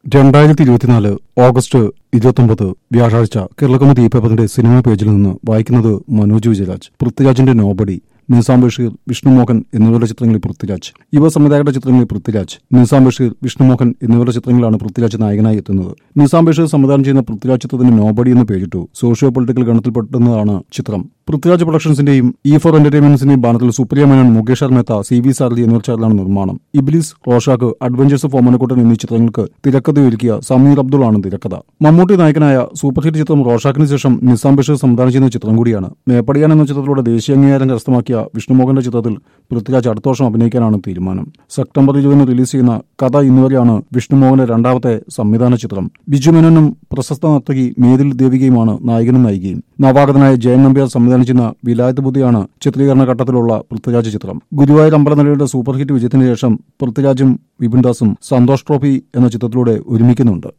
രണ്ടായിരത്തി ഇരുപത്തിനാല് ഓഗസ്റ്റ് ഇരുപത്തൊമ്പത് വ്യാഴാഴ്ച കേരളകൗമുദി പേപ്പറിന്റെ സിനിമാ പേജിൽ നിന്ന് വായിക്കുന്നത് മനോജ് വിജയരാജ് പൃഥ്വിരാജിന്റെ നോബഡി നിസാം ബഷീർ വിഷ്ണുമോഹൻ എന്നിവരുടെ ചിത്രങ്ങളിൽ പൃഥ്വിരാജ് യുവ സംവിധായകരുടെ ചിത്രങ്ങളിൽ പൃഥ്വിരാജ് നിസാം ബഷീർ വിഷ്ണുമോഹൻ എന്നിവരുടെ ചിത്രങ്ങളിലാണ് പൃഥ്വിരാജ് നായകനായി എത്തുന്നത് നിസാം ബഷീർ സംവിധാനം ചെയ്യുന്ന പൃഥ്വിരാജ് ചിത്രത്തിന് നോബഡി എന്ന് പേരിട്ടു സോഷ്യോ പൊളിറ്റിക്കൽ ഗണത്തിൽപ്പെടുന്നതാണ് ചിത്രം പൃഥ്വിരാജ് പ്രൊഡക്ഷൻസിന്റെയും ഇ ഫോർ എന്റർടൈൻമെന്റ്സിന്റെയും ബാനറിൽ Supriya Menon Mukesh R Mehta C V Sarathi എന്നിവർ ചേർന്നാണ് നിർമ്മാണം ഇബ്ലിസ് റോഷാക്ക് അഡ്വഞ്ചേഴ്സ് ഫോമനക്കുട്ടൻ എന്നീ ചിത്രങ്ങൾക്ക് തിരക്കഥയൊരുക്കിയ സമീർ അബ്ദുൾ ആണ് തിരക്കഥ മമ്മൂട്ടി നായകനായ സൂപ്പർ ഹിറ്റ് ചിത്രം റോഷാക്കിന് ശേഷം നിസാം ബഷീർ സംവിധാനം ചെയ്യുന്ന ചിത്രം കൂടിയാണ് മേപ്പടിയാൻ എന്ന ചിത്രത്തിലൂടെ ദേശീയ അംഗീകാരം കരസ്ഥമാക്കിയ വിഷ്ണുമോഹന്റെ ചിത്രത്തിൽ പൃഥ്വിരാജ് അടുത്ത വർഷം അഭിനയിക്കാനാണ് തീരുമാനം സെപ്റ്റംബർ ഇരുപതിന് റിലീസ് ചെയ്യുന്ന കഥ ഇന്നുവരെയാണ് വിഷ്ണുമോഹന്റെ രണ്ടാമത്തെ സംവിധാന ചിത്രം ബിജു മേനോനും പ്രശസ്ത നർത്തകി മേതിൽ ദേവികയുമാണ് നായകനും നായികയും നവാഗതനായ ജയൻ നമ്പ്യാർ സംവിധാനം ചെയ്യുന്ന വിലായത്ത് ബുദ്ധിയാണ് ചിത്രീകരണ ഘട്ടത്തിലുള്ള പൃഥ്വിരാജ് ചിത്രം ഗുരുവായൂർ അമ്പലനിലയുടെ സൂപ്പർ ഹിറ്റ് വിജയത്തിന് ശേഷം പൃഥ്വിരാജും വിപിൻ ദാസും സന്തോഷ് ട്രോഫി എന്ന ചിത്രത്തിലൂടെ ഒരുമിക്കുന്നുണ്ട്